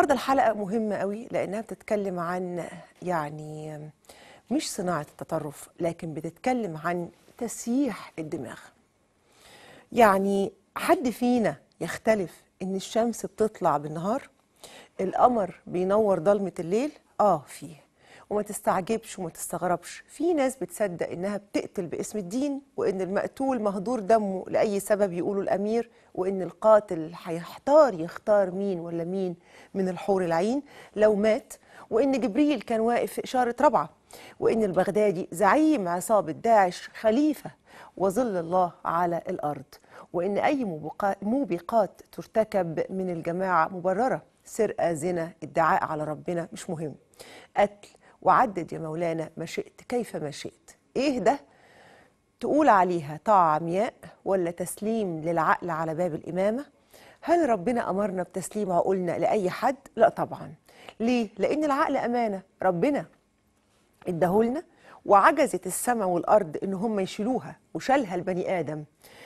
النهارده الحلقه مهمه قوي لانها بتتكلم عن يعني مش صناعه التطرف لكن بتتكلم عن تسييح الدماغ يعني حد فينا يختلف ان الشمس بتطلع بالنهار القمر بينور ضلمه الليل اه فيه وما تستعجبش وما تستغربش في ناس بتصدق انها بتقتل باسم الدين وان المقتول مهدور دمه لاي سبب يقوله الامير وان القاتل هيحتار يختار مين ولا مين من الحور العين لو مات وان جبريل كان واقف في اشاره رابعه وان البغدادي زعيم عصابه داعش خليفه وظل الله على الارض وان اي موبقا- موبقات ترتكب من الجماعه مبرره سرقه زنا ادعاء على ربنا مش مهم قتل وعدد يا مولانا ما شئت كيف ما شئت ايه ده تقول عليها طاعة عمياء ولا تسليم للعقل على باب الإمامة هل ربنا أمرنا بتسليم عقولنا لأي حد؟ لا طبعا ليه؟ لأن العقل أمانة ربنا اداهولنا وعجزت السماء والأرض إن هم يشيلوها وشالها البني آدم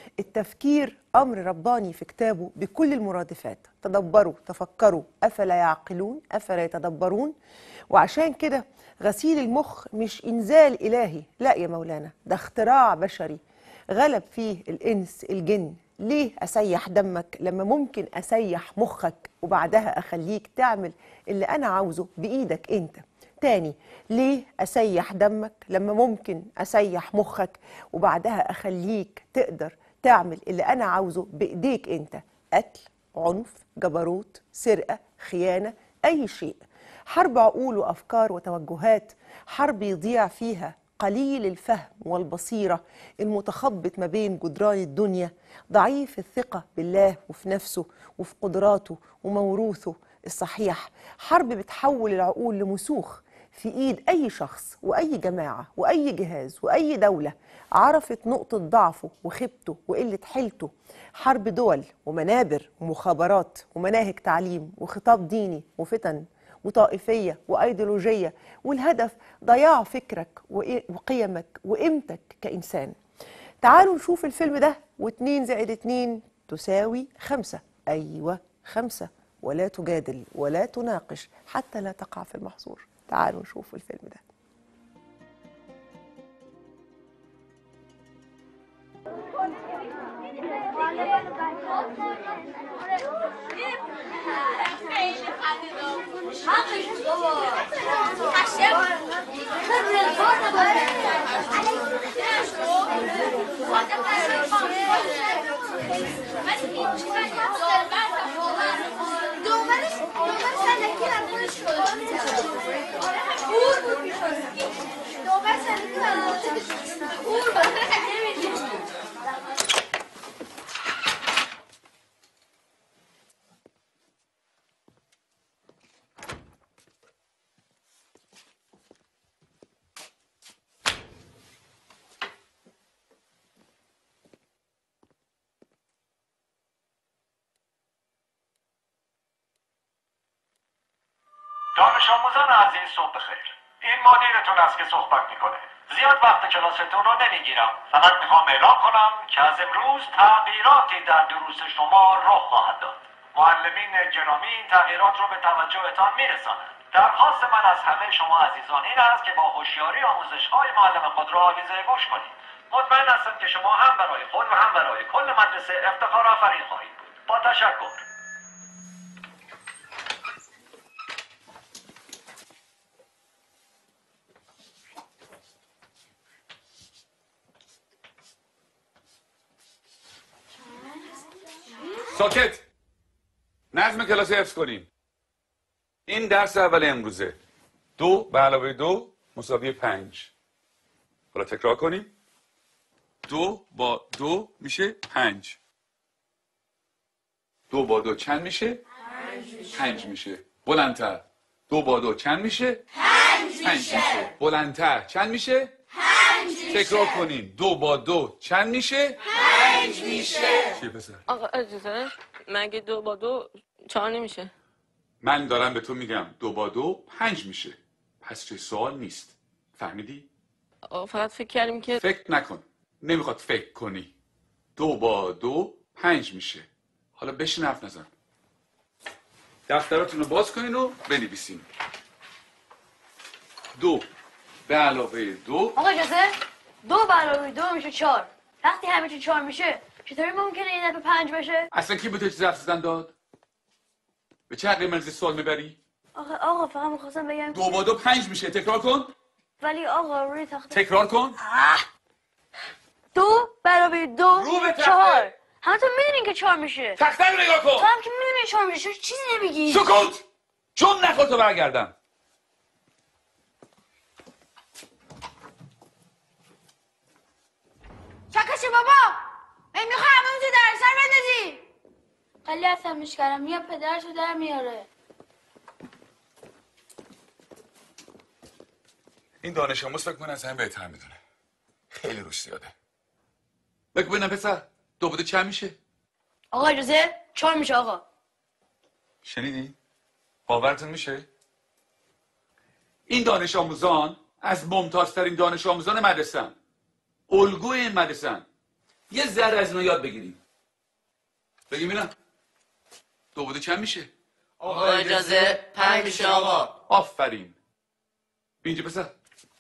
التفكير أمر رباني في كتابه بكل المرادفات تدبروا تفكروا أفلا يعقلون أفلا يتدبرون وعشان كده غسيل المخ مش إنزال إلهي لا يا مولانا ده اختراع بشري غلب فيه الإنس الجن ليه أسيح دمك لما ممكن أسيح مخك وبعدها أخليك تعمل اللي أنا عاوزه بإيدك أنت تاني ليه أسيح دمك لما ممكن أسيح مخك وبعدها أخليك تقدر تعمل اللي أنا عاوزه بإيديك أنت قتل عنف جبروت سرقة خيانة أي شيء حرب عقول وأفكار وتوجهات حرب يضيع فيها قليل الفهم والبصيرة المتخبط ما بين جدران الدنيا ضعيف الثقة بالله وفي نفسه وفي قدراته وموروثه الصحيح حرب بتحول العقول لمسوخ في ايد اي شخص واي جماعه واي جهاز واي دوله عرفت نقطه ضعفه وخيبته وقله حيلته حرب دول ومنابر ومخابرات ومناهج تعليم وخطاب ديني وفتن وطائفيه وايديولوجيه والهدف ضياع فكرك وإي- وقيمك وقيمتك كانسان تعالوا نشوف الفيلم ده واتنين زائد اتنين تساوي خمسة أيوة خمسة ولا تجادل ولا تناقش حتى لا تقع في المحظور تعالوا نشوف الفيلم ده دانش آموزان عزیز صبح بخیر این مدیرتون است که صحبت میکنه زیاد وقت کلاستون رو نمیگیرم فقط میخوام اعلام کنم که از امروز تغییراتی در دروس شما رخ خواهد داد معلمین گرامی این تغییرات رو به توجهتان میرسانند درخواست من از همه شما عزیزان این است که با هوشیاری آموزش های معلم خود را آویزه گوش کنید مطمئن هستم که شما هم برای خود و هم برای کل مدرسه افتخار آفرین خواهید بود با تشکر ساکت نظم کلاس حفظ کنیم این درس اول امروزه دو به علاوه دو مساوی پنج حالا تکرار کنیم دو با دو میشه پنج دو با دو چند میشه؟ پنج میشه بلندتر دو با دو چند میشه؟ پنج میشه بلندتر چند میشه؟ تکرار کنیم دو با دو چند میشه؟ پنج میشه چیه پسر؟ آقا اجازه مگه دو با دو چهار نمیشه من دارم به تو میگم دو با دو پنج میشه پس چه سوال نیست فهمیدی؟ آقا فقط فکر کردیم که فکر نکن نمیخواد فکر کنی دو با دو پنج میشه حالا بشین حرف نزن دفتراتون رو باز کنین و بنویسین دو به علاوه دو آقا اجازه دو به علاوه دو میشه چهار وقتی همه چی چهار میشه چطوری ممکنه این دفعه پنج بشه اصلا کی به تو چیز حرف زدن داد به چه حقی مرزی سوال میبری آقا آقا فقط میخواستم بگم دو با دو پنج میشه تکرار کن ولی آقا روی تخته تکرار کن دو به علاوه دو رو به تخته. چهار همتون میدونین که چهار میشه تخته رو نگاه تو کن هم که میدونین چهار میشه چرا چیزی نمیگی سکوت چون نخور تو برگردم شکش بابا من میخوام همه تو در سر بندازی خیلی عصبیش کردم یا پدرشو در میاره این دانش آموز فکر کنه از همه بهتر میدونه خیلی روش زیاده بگو ببینم پسر دو بوده چند میشه آقا اجازه چهار میشه آقا شنیدی؟ باورتون میشه؟ این دانش آموزان از ممتازترین دانش آموزان مدرسه الگوی این مدرسه یه ذره از اینا یاد بگیریم بگیم ببینم دو بوده چند میشه؟ آقا اجازه پنج میشه آقا آفرین بیا اینجا پسر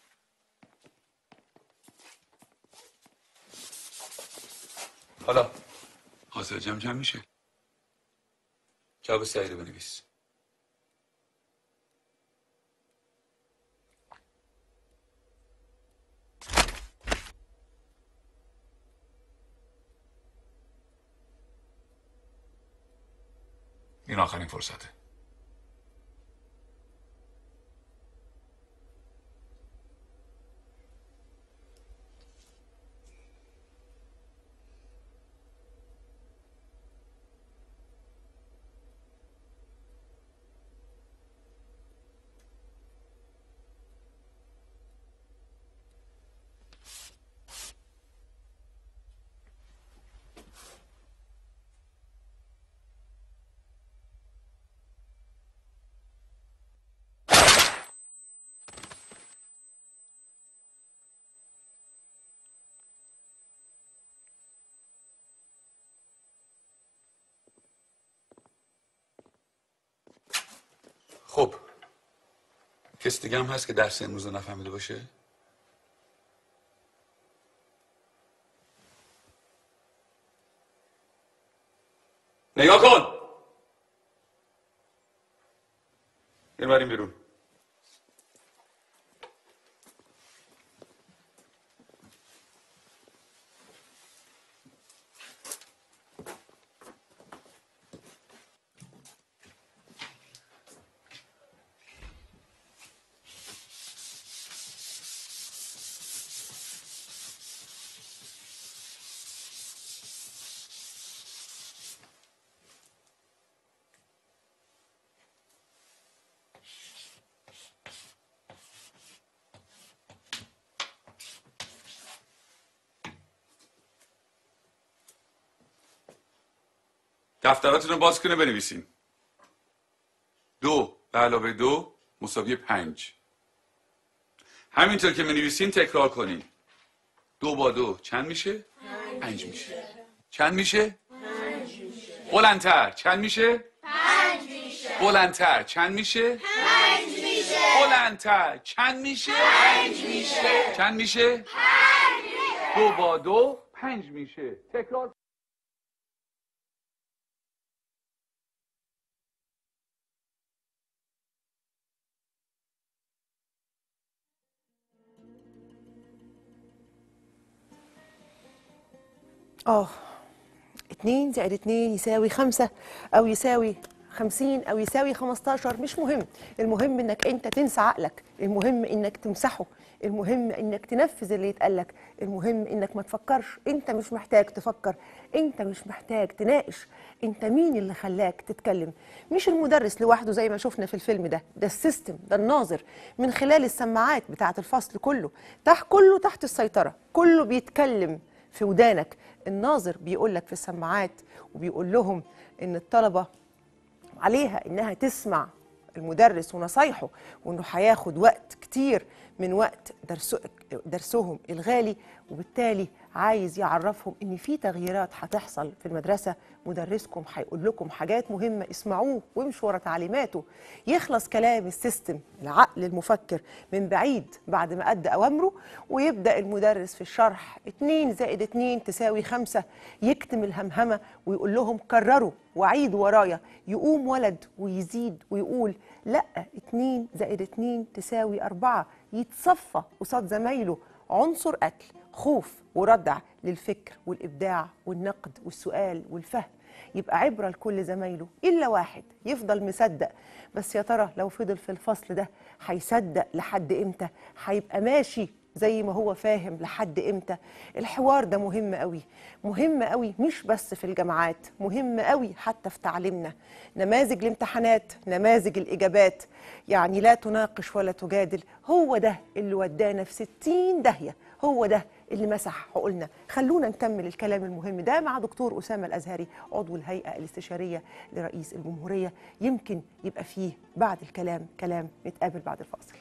حالا حاصل جمع چند میشه؟ جواب سعید رو بنویس این آخرین فرصته خب کس دیگه هم هست که درس امروز رو نفهمیده باشه نگاه کن این بریم بیرون دفتراتون رو باز کنه بنویسین دو به علاوه دو مساوی پنج همینطور که بنویسین تکرار کنین دو با دو چند میشه؟ پنج میشه چند میشه؟ بلندتر چند میشه؟ پنج میشه بلندتر چند میشه؟ پنج میشه بلندتر چند میشه؟ پنج میشه چند میشه؟ پنج میشه دو با دو پنج میشه تکرار اه اتنين زائد اتنين يساوي خمسة أو يساوي خمسين أو يساوي خمستاشر مش مهم المهم إنك أنت تنسى عقلك المهم إنك تمسحه المهم إنك تنفذ اللي يتقالك المهم إنك ما تفكرش أنت مش محتاج تفكر أنت مش محتاج تناقش أنت مين اللي خلاك تتكلم مش المدرس لوحده زي ما شفنا في الفيلم ده ده السيستم ده الناظر من خلال السماعات بتاعة الفصل كله تحت كله تحت السيطرة كله بيتكلم في ودانك الناظر بيقول لك في السماعات وبيقول لهم ان الطلبه عليها انها تسمع المدرس ونصايحه وانه هياخد وقت كتير من وقت درس درسهم الغالي وبالتالي عايز يعرفهم ان في تغييرات هتحصل في المدرسه مدرسكم هيقول لكم حاجات مهمه اسمعوه وامشوا ورا تعليماته يخلص كلام السيستم العقل المفكر من بعيد بعد ما ادى اوامره ويبدا المدرس في الشرح 2 زائد 2 تساوي 5 يكتم الهمهمه ويقول لهم كرروا وعيدوا ورايا يقوم ولد ويزيد ويقول لا 2 زائد 2 تساوي 4 يتصفى قصاد زمايله عنصر قتل خوف وردع للفكر والإبداع والنقد والسؤال والفهم يبقى عبرة لكل زمايله إلا واحد يفضل مصدق بس يا ترى لو فضل في الفصل ده هيصدق لحد إمتى هيبقى ماشي زي ما هو فاهم لحد امتى الحوار ده مهم قوي مهم قوي مش بس في الجامعات مهم قوي حتى في تعليمنا نماذج الامتحانات نماذج الاجابات يعني لا تناقش ولا تجادل هو ده اللي ودانا في ستين داهيه هو ده اللي مسح عقولنا خلونا نكمل الكلام المهم ده مع دكتور أسامة الأزهري عضو الهيئة الاستشارية لرئيس الجمهورية يمكن يبقى فيه بعد الكلام كلام نتقابل بعد الفاصل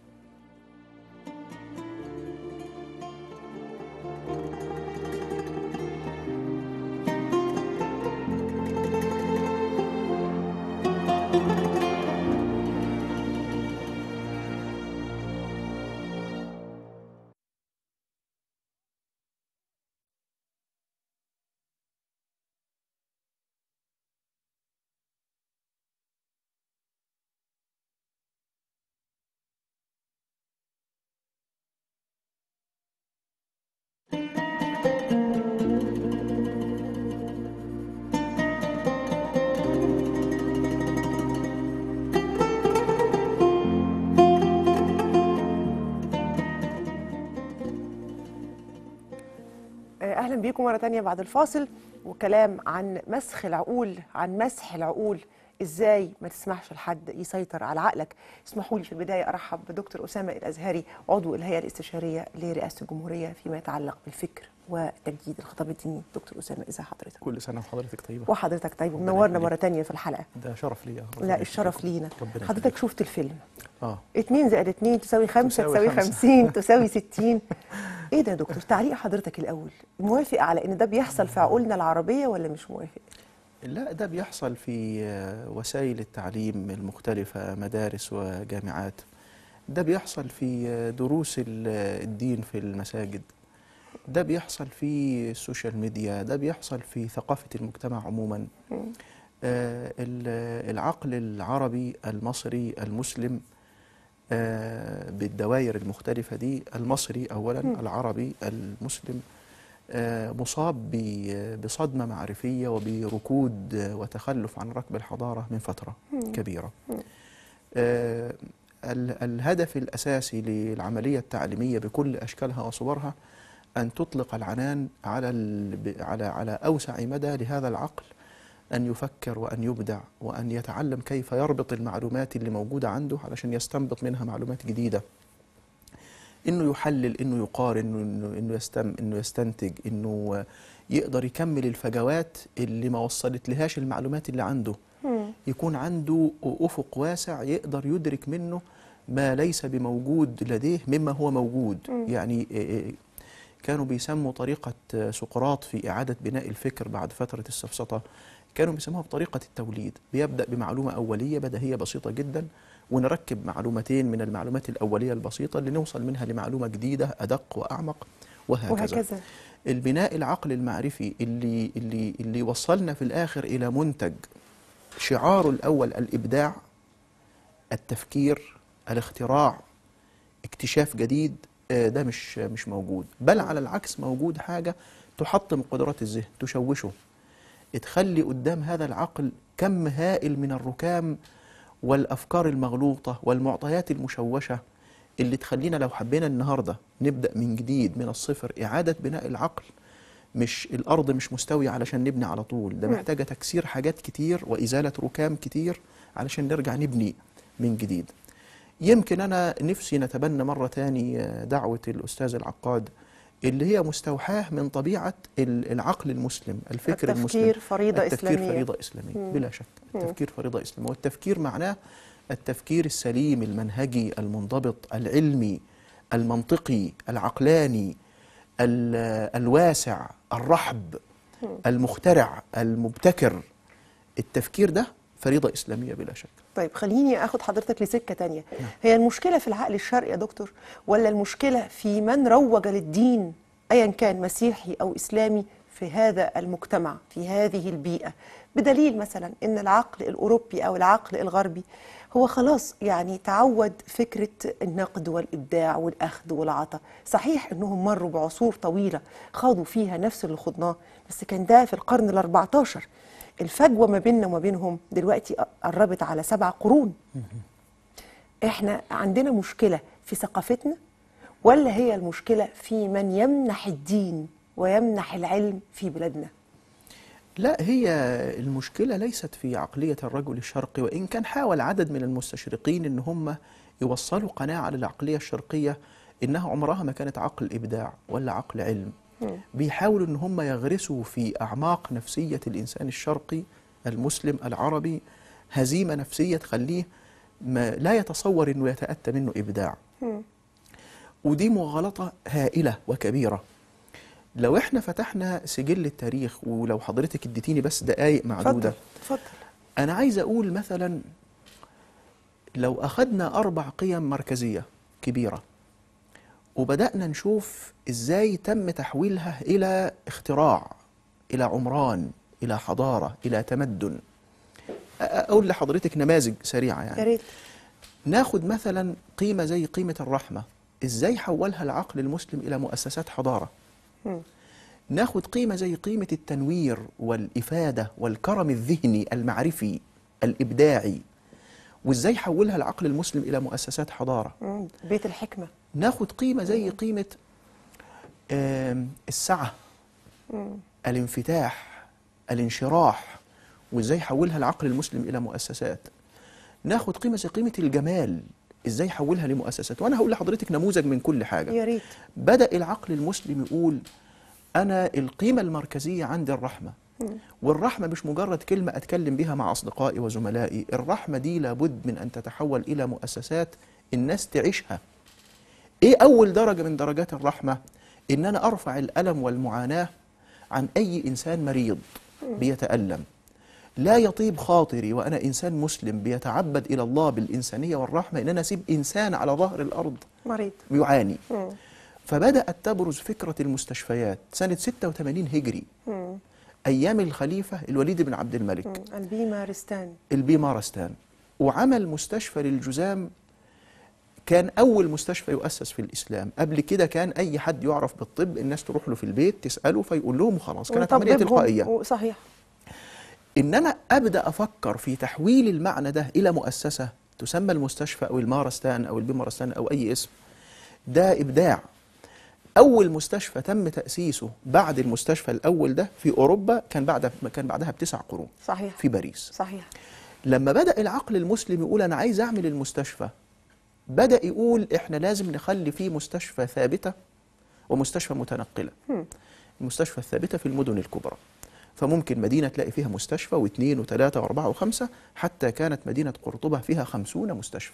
اهلا بيكم مره تانية بعد الفاصل وكلام عن مسخ العقول عن مسح العقول ازاي ما تسمحش لحد يسيطر على عقلك اسمحوا لي في البدايه ارحب بدكتور اسامه الازهري عضو الهيئه الاستشاريه لرئاسه الجمهوريه فيما يتعلق بالفكر وتجديد الخطاب الديني دكتور اسامه ازي حضرتك كل سنه وحضرتك طيبه وحضرتك طيب ربنا منورنا يخليك. مره تانية في الحلقه ده شرف ليا لا الشرف لينا ربنا حضرتك يخليك. شفت الفيلم اه 2 زائد 2 تساوي 5 تساوي تساوي خمسة. 50 تساوي 60 ايه ده يا دكتور تعليق حضرتك الاول موافق على ان ده بيحصل في عقولنا العربيه ولا مش موافق لا ده بيحصل في آه، وسائل التعليم المختلفه مدارس وجامعات ده بيحصل في آه، دروس ال- آه، الدين في المساجد ده بيحصل في السوشيال ميديا ده بيحصل في ثقافه المجتمع عموما آه، ال- العقل العربي المصري المسلم آه، بالدوائر المختلفة دي المصري أولا العربي المسلم آه، مصاب ب- بصدمة معرفية وبركود آه، وتخلف عن ركب الحضارة من فترة كبيرة آه، ال- الهدف الأساسي للعملية التعليمية بكل أشكالها وصورها أن تطلق العنان على ال- ب- على على أوسع مدى لهذا العقل أن يفكر وأن يبدع وأن يتعلم كيف يربط المعلومات اللي موجودة عنده علشان يستنبط منها معلومات جديدة انه يحلل انه يقارن انه انه يستم انه يستنتج انه يقدر يكمل الفجوات اللي ما وصلت لهاش المعلومات اللي عنده يكون عنده افق واسع يقدر يدرك منه ما ليس بموجود لديه مما هو موجود يعني إيه، كانوا بيسموا طريقة سقراط في إعادة بناء الفكر بعد فترة السفسطة كانوا بيسموها بطريقة التوليد بيبدأ بمعلومة أولية بديهية بسيطة جدا ونركب معلومتين من المعلومات الأولية البسيطة اللي نوصل منها لمعلومة جديدة أدق وأعمق وهكذا, وهكذا البناء العقل المعرفي اللي اللي اللي وصلنا في الآخر إلى منتج شعاره الأول الإبداع التفكير الاختراع اكتشاف جديد آه، ده مش مش موجود بل على العكس موجود حاجة تحطم قدرات الذهن تشوشه تخلي قدام هذا العقل كم هائل من الركام والأفكار المغلوطة والمعطيات المشوشة اللي تخلينا لو حبينا النهاردة نبدأ من جديد من الصفر إعادة بناء العقل مش الأرض مش مستوية علشان نبني على طول ده نعم. محتاجة تكسير حاجات كتير وإزالة ركام كتير علشان نرجع نبني من جديد يمكن أنا نفسي نتبنى مرة تاني آه، دعوة الأستاذ العقاد اللي هي مستوحاة من طبيعة ال- العقل المسلم الفكر المسلم التفكير فريضة التفكير إسلامية. فريضة إسلامية بلا شك التفكير فريضة إسلامية والتفكير معناه التفكير السليم المنهجي المنضبط العلمي المنطقي العقلاني ال- الواسع الرحب المخترع المبتكر التفكير ده فريضة إسلامية بلا شك طيب خليني اخد حضرتك لسكه تانية هي المشكله في العقل الشرقي يا دكتور ولا المشكله في من روج للدين ايا كان مسيحي او اسلامي في هذا المجتمع في هذه البيئه بدليل مثلا ان العقل الاوروبي او العقل الغربي هو خلاص يعني تعود فكره النقد والابداع والاخذ والعطاء صحيح انهم مروا بعصور طويله خاضوا فيها نفس اللي خضناه بس كان ده في القرن ال14 الفجوه ما بيننا وما بينهم دلوقتي قربت على سبع قرون احنا عندنا مشكله في ثقافتنا ولا هي المشكله في من يمنح الدين ويمنح العلم في بلادنا لا هي المشكلة ليست في عقلية الرجل الشرقي وإن كان حاول عدد من المستشرقين إن هم يوصلوا قناعة للعقلية الشرقية إنها عمرها ما كانت عقل إبداع ولا عقل علم بيحاولوا إن هم يغرسوا في أعماق نفسية الإنسان الشرقي المسلم العربي هزيمة نفسية تخليه ما لا يتصور إنه يتأتى منه إبداع ودي مغالطة هائلة وكبيرة لو احنا فتحنا سجل التاريخ ولو حضرتك اديتيني بس دقايق معدودة اتفضل اتفضل أنا عايز أقول مثلا لو أخذنا أربع قيم مركزية كبيرة وبدأنا نشوف إزاي تم تحويلها إلى اختراع إلى عمران إلى حضارة إلى تمدن أ- أقول لحضرتك نماذج سريعة يعني يا ريت ناخد مثلا قيمة زي قيمة الرحمة ازاي حولها العقل المسلم إلى مؤسسات حضارة ناخد قيمة زي قيمة التنوير والإفادة والكرم الذهني المعرفي الإبداعي وازاي حولها العقل المسلم إلى مؤسسات حضارة مم. بيت الحكمه ناخد قيمة زي قيمة آم، السعة الانفتاح الانشراح وازاي حولها العقل المسلم إلى مؤسسات ناخد قيمة زي قيمة الجمال ازاي حولها لمؤسسات وانا هقول لحضرتك نموذج من كل حاجة يا ريت بدأ العقل المسلم يقول أنا القيمة المركزية عندي الرحمة والرحمة مش مجرد كلمة أتكلم بها مع أصدقائي وزملائي الرحمة دي لابد من أن تتحول إلى مؤسسات الناس تعيشها إيه أول درجة من درجات الرحمة؟ إن أنا أرفع الألم والمعاناة عن أي إنسان مريض بيتألم لا يطيب خاطري وأنا إنسان مسلم بيتعبد إلى الله بالإنسانية والرحمة إن أنا أسيب إنسان على ظهر الأرض مريض يعاني فبدأت تبرز فكرة المستشفيات سنة 86 هجري أيام الخليفة الوليد بن عبد الملك مم. البيما رستان البيمارستان وعمل مستشفى للجزام كان أول مستشفى يؤسس في الإسلام قبل كده كان أي حد يعرف بالطب الناس تروح له في البيت تسأله فيقول لهم خلاص كانت عملية وطببهم. تلقائية و- صحيح إن أنا أبدأ أفكر في تحويل المعنى ده إلى مؤسسة تسمى المستشفى أو المارستان أو البيمارستان أو أي اسم ده إبداع أول مستشفى تم تأسيسه بعد المستشفى الأول ده في أوروبا كان بعد كان بعدها بتسع قرون صحيح في باريس صحيح لما بدأ العقل المسلم يقول أنا عايز أعمل المستشفى بدأ يقول إحنا لازم نخلي فيه مستشفى ثابتة ومستشفى متنقلة المستشفى الثابتة في المدن الكبرى فممكن مدينة تلاقي فيها مستشفى واثنين وثلاثة وأربعة وخمسة حتى كانت مدينة قرطبة فيها خمسون مستشفى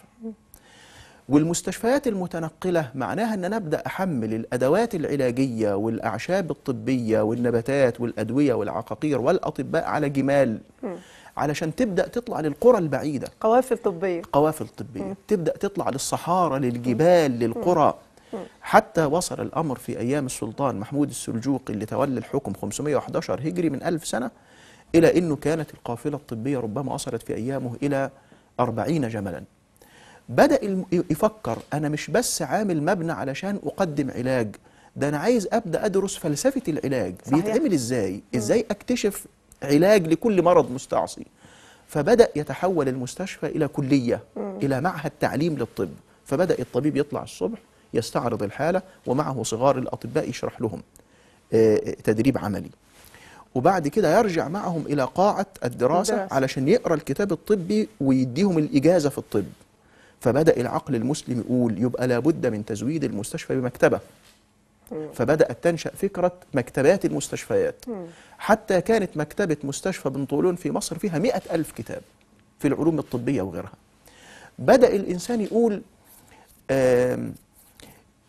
والمستشفيات المتنقلة معناها أن نبدأ أحمل الأدوات العلاجية والأعشاب الطبية والنباتات والأدوية والعقاقير والأطباء على جمال علشان تبدأ تطلع للقرى البعيدة قوافل طبيه قوافل طبية تبدأ تطلع للصحارى للجبال للقرى حتى وصل الأمر في أيام السلطان محمود السلجوقي اللي تولى الحكم 511 هجري من ألف سنة إلى أنه كانت القافلة الطبية ربما وصلت في أيامه إلى أربعين جملا بدأ الم- يفكر أنا مش بس عامل مبنى علشان أقدم علاج ده أنا عايز أبدأ أدرس فلسفة العلاج صحيح. بيتعمل إزاي إزاي أكتشف علاج لكل مرض مستعصي فبدأ يتحول المستشفى إلى كلية إلى معهد تعليم للطب فبدأ الطبيب يطلع الصبح يستعرض الحالة ومعه صغار الأطباء يشرح لهم آه، تدريب عملي وبعد كده يرجع معهم إلى قاعة الدراسة الدراسة. علشان يقرأ الكتاب الطبي ويديهم الإجازة في الطب فبدأ العقل المسلم يقول يبقى لابد من تزويد المستشفى بمكتبة فبدأت تنشأ فكرة مكتبات المستشفيات حتى كانت مكتبة مستشفى بن طولون في مصر فيها مئة ألف كتاب في العلوم الطبية وغيرها بدأ الإنسان يقول آم،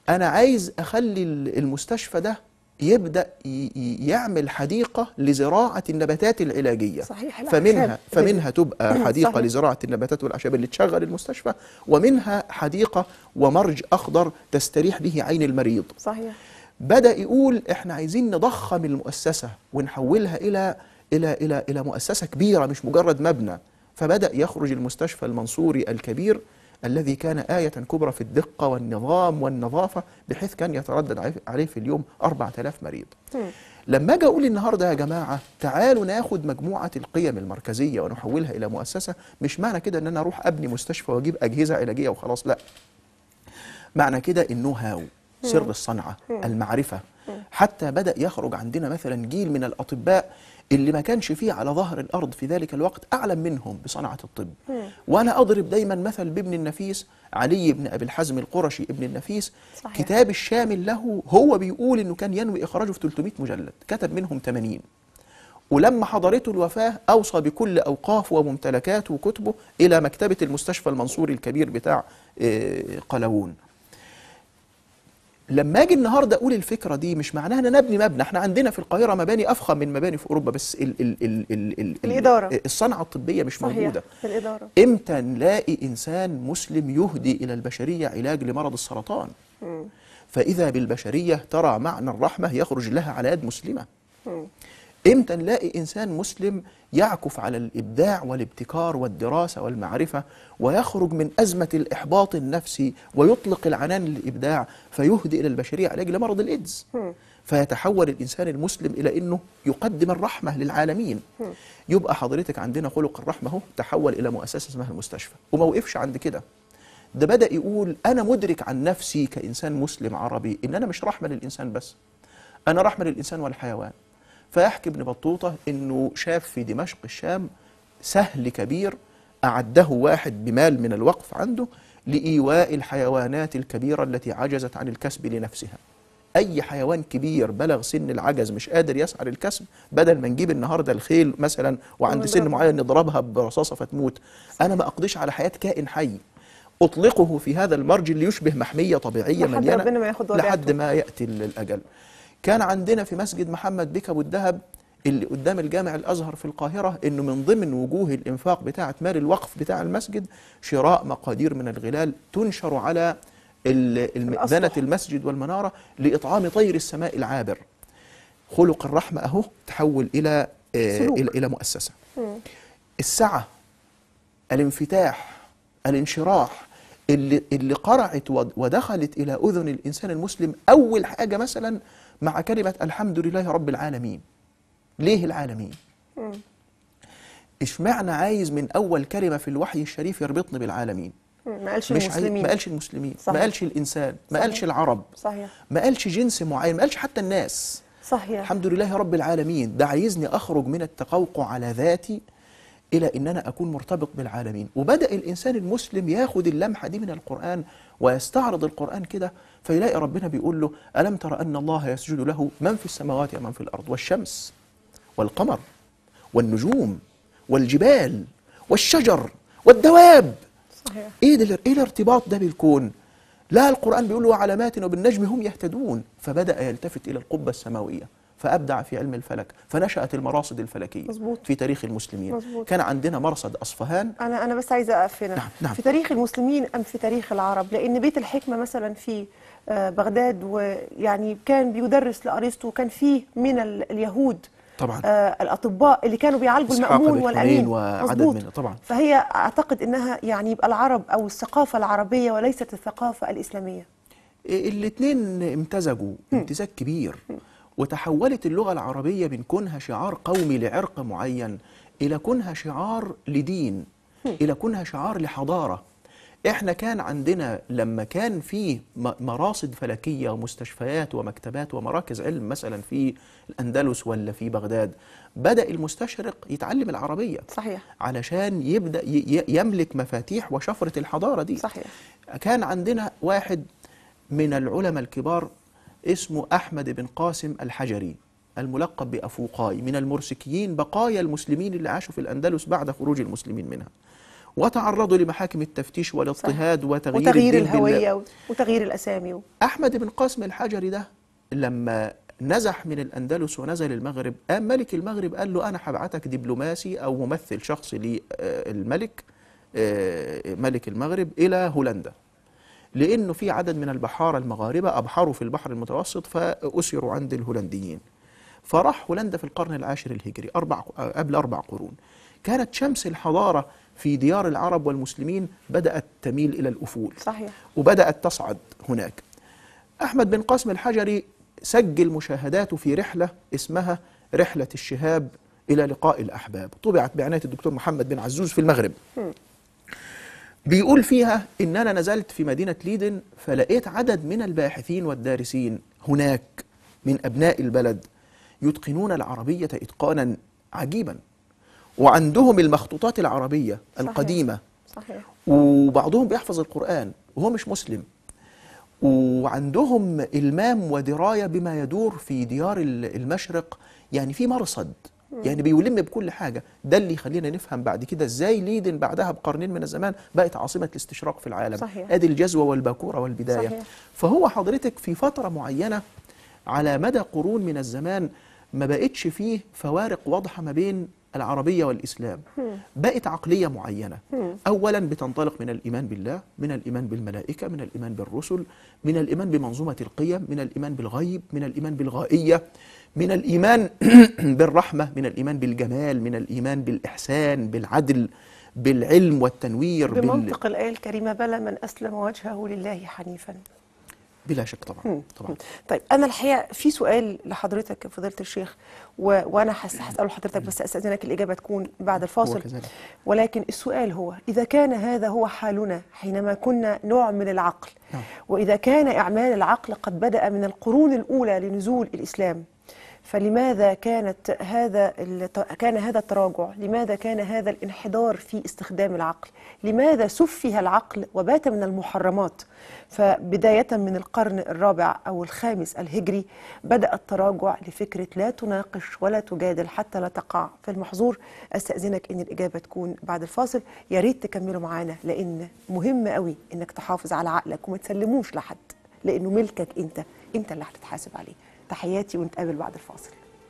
انا عايز اخلي ال- المستشفى ده يبدا ي- ي- يعمل حديقه لزراعه النباتات العلاجيه صحيح، الأعشاب. فمنها فمنها تبقى حديقه صحيح. لزراعه النباتات والاعشاب اللي تشغل المستشفى ومنها حديقه ومرج اخضر تستريح به عين المريض صحيح بدأ يقول احنا عايزين نضخم المؤسسة ونحولها إلى إلى إلى إلى مؤسسة كبيرة مش مجرد مبنى فبدأ يخرج المستشفى المنصوري الكبير الذي كان آية كبرى في الدقة والنظام والنظافة بحيث كان يتردد عليه- عليه في اليوم 4000 مريض لما اجي اقول النهارده يا جماعه تعالوا ناخد مجموعه القيم المركزيه ونحولها الى مؤسسه مش معنى كده ان انا اروح ابني مستشفى واجيب اجهزه علاجيه وخلاص لا معنى كده النو هاو سر الصنعة المعرفة حتى بدأ يخرج عندنا مثلا جيل من الأطباء اللي ما كانش فيه على ظهر الأرض في ذلك الوقت أعلم منهم بصنعة الطب وأنا أضرب دايما مثل بابن النفيس علي بن أبي الحزم القرشي ابن النفيس صحيح. كتاب الشامل له هو بيقول إنه كان ينوي إخراجه في 300 مجلد كتب منهم 80 ولما حضرته الوفاة أوصى بكل أوقافه وممتلكاته وكتبه إلى مكتبة المستشفى المنصوري الكبير بتاع آه، قلاوون لما اجي النهارده اقول الفكره دي مش معناها ان انا ابني مبنى احنا عندنا في القاهره مباني افخم من مباني في اوروبا بس ال ال ال ال ال الإدارة. الصنعه الطبيه مش صحيح موجوده في الإدارة امتى نلاقي انسان مسلم يهدي الى البشريه علاج لمرض السرطان فاذا بالبشريه ترى معنى الرحمه يخرج لها على يد مسلمه امتى نلاقي انسان مسلم يعكف على الابداع والابتكار والدراسه والمعرفه ويخرج من ازمه الاحباط النفسي ويطلق العنان للابداع فيهدي الى البشريه علاج لمرض الايدز فيتحول الانسان المسلم الى انه يقدم الرحمه للعالمين يبقى حضرتك عندنا خلق الرحمه اهو تحول الى مؤسسه اسمها المستشفى وما وقفش عند كده ده بدا يقول انا مدرك عن نفسي كانسان مسلم عربي ان انا مش رحمه للانسان بس انا رحمه للانسان والحيوان فيحكي ابن بطوطه انه شاف في دمشق الشام سهل كبير اعده واحد بمال من الوقف عنده لايواء الحيوانات الكبيره التي عجزت عن الكسب لنفسها اي حيوان كبير بلغ سن العجز مش قادر يسعى للكسب بدل ما نجيب النهارده الخيل مثلا وعند سن ونضربها. معين نضربها برصاصه فتموت انا ما اقضيش على حياه كائن حي اطلقه في هذا المرج اللي يشبه محميه طبيعيه لحد مليانه ربنا ما ياخد لحد وديعته. ما ياتي ال- الاجل كان عندنا في مسجد محمد بك ابو الدهب اللي قدام الجامع الازهر في القاهره انه من ضمن وجوه الانفاق بتاعه مال الوقف بتاع المسجد شراء مقادير من الغلال تنشر على ال- المئذنه الأسطح. المسجد والمناره لاطعام طير السماء العابر خلق الرحمه اهو تحول الى آه، سلوك. الى الى مؤسسه السعه الانفتاح الانشراح اللي اللي قرعت ود- ودخلت الى اذن الانسان المسلم اول حاجه مثلا مع كلمه الحمد لله رب العالمين ليه العالمين اشمعنى عايز من اول كلمه في الوحي الشريف يربطني بالعالمين ما قالش مش عايز المسلمين ما قالش المسلمين صحيح. ما قالش الانسان ما صحيح. قالش العرب صحيح ما قالش جنس معين ما قالش حتى الناس صحيح الحمد لله رب العالمين ده عايزني أخرج من التقوقع على ذاتي إلى أن أنا أكون مرتبط بالعالمين وبدأ الإنسان المسلم ياخد اللمحة دي من القرآن ويستعرض القرآن كده فيلاقي ربنا بيقول له ألم تر أن الله يسجد له من في السماوات ومن في الأرض والشمس والقمر والنجوم والجبال والشجر والدواب صحيح ايه ده ايه الارتباط ده بالكون لا القرآن بيقول له وعلامات وبالنجم هم يهتدون فبدأ يلتفت إلى القبة السماوية فأبدع في علم الفلك فنشأت المراصد الفلكية مظبوط. في تاريخ المسلمين مظبوط. كان عندنا مرصد أصفهان انا انا بس عايزه اقف هنا نعم، نعم. في تاريخ المسلمين ام في تاريخ العرب لان بيت الحكمه مثلا في آه، بغداد ويعني كان بيدرس لارسطو وكان فيه من ال- اليهود طبعا آه الاطباء اللي كانوا بيعالجوا إسحاق المامون بن والامين حنين وعدد مظبوط. من طبعا فهي اعتقد انها يعني يبقى العرب او الثقافه العربيه وليست الثقافه الاسلاميه الاثنين امتزجوا امتزاج كبير وتحولت اللغة العربية من كونها شعار قومي لعرق معين إلى كونها شعار لدين إلى كونها شعار لحضارة احنا كان عندنا لما كان في م- مراصد فلكية ومستشفيات ومكتبات ومراكز علم مثلا في الأندلس ولا في بغداد بدأ المستشرق يتعلم العربية صحيح علشان يبدأ ي- ي- يملك مفاتيح وشفرة الحضارة دي صحيح كان عندنا واحد من العلماء الكبار اسمه أحمد بن قاسم الحجري الملقب بأفوقاي من المرسكيين بقايا المسلمين اللي عاشوا في الأندلس بعد خروج المسلمين منها وتعرضوا لمحاكم التفتيش والاضطهاد وتغيير وتغيير الدين بال- الهويه وتغيير الاسامي أحمد بن قاسم الحجري ده لما نزح من الأندلس ونزل المغرب قام ملك المغرب قال له أنا هبعتك دبلوماسي أو ممثل شخصي للملك ملك المغرب إلى هولندا لأنه في عدد من البحارة المغاربة أبحروا في البحر المتوسط فأسروا عند الهولنديين فراح هولندا في القرن العاشر الهجري أربع قبل أربع قرون كانت شمس الحضارة في ديار العرب والمسلمين بدأت تميل إلى الأفول صحيح وبدأت تصعد هناك أحمد بن قاسم الحجري سجل مشاهداته في رحلة اسمها رحلة الشهاب إلى لقاء الأحباب طبعت بعناية الدكتور محمد بن عزوز في المغرب بيقول فيها إن أنا نزلت في مدينة ليدن فلقيت عدد من الباحثين والدارسين هناك من أبناء البلد يتقنون العربية إتقانا عجيبا وعندهم المخطوطات العربية صحيح. القديمة صحيح وبعضهم بيحفظ القرآن وهو مش مسلم وعندهم إلمام ودراية بما يدور في ديار ال- المشرق يعني في مرصد يعني بيلم بكل حاجة ده اللي يخلينا نفهم بعد كده ازاي ليدن بعدها بقرنين من الزمان بقت عاصمة الاستشراق في العالم صحيح. ادي الجزوة والباكورة والبداية صحيح. فهو حضرتك في فترة معينة على مدى قرون من الزمان ما بقتش فيه فوارق واضحة ما بين العربية والإسلام بقت عقلية معينة أولا بتنطلق من الإيمان بالله من الإيمان بالملائكة من الإيمان بالرسل من الإيمان بمنظومة القيم من الإيمان بالغيب من الإيمان بالغائية من الإيمان بالرحمة من الإيمان بالجمال من الإيمان بالإحسان بالعدل بالعلم والتنوير بال... بمنطق الآية الكريمة بلى من أسلم وجهه لله حنيفا بلا شك طبعا طبعا طيب أنا الحقيقة في سؤال لحضرتك يا فضيلة الشيخ و... وأنا حس... هسأله لحضرتك بس أستأذنك الإجابة تكون بعد الفاصل كذلك. ولكن السؤال هو إذا كان هذا هو حالنا حينما كنا نعمل العقل نعم. وإذا كان إعمال العقل قد بدأ من القرون الأولى لنزول الإسلام فلماذا كانت هذا الت- كان هذا التراجع؟ لماذا كان هذا الانحدار في استخدام العقل؟ لماذا سفه العقل وبات من المحرمات؟ فبداية من القرن الرابع أو الخامس الهجري بدأ التراجع لفكرة لا تناقش ولا تجادل حتى لا تقع في المحظور أستأذنك إن الإجابة تكون بعد الفاصل يا ريت تكملوا معانا لأن مهم قوي إنك تحافظ على عقلك وما تسلموش لحد لأنه ملكك أنت أنت اللي هتتحاسب عليه تحياتي ونتقابل بعد الفاصل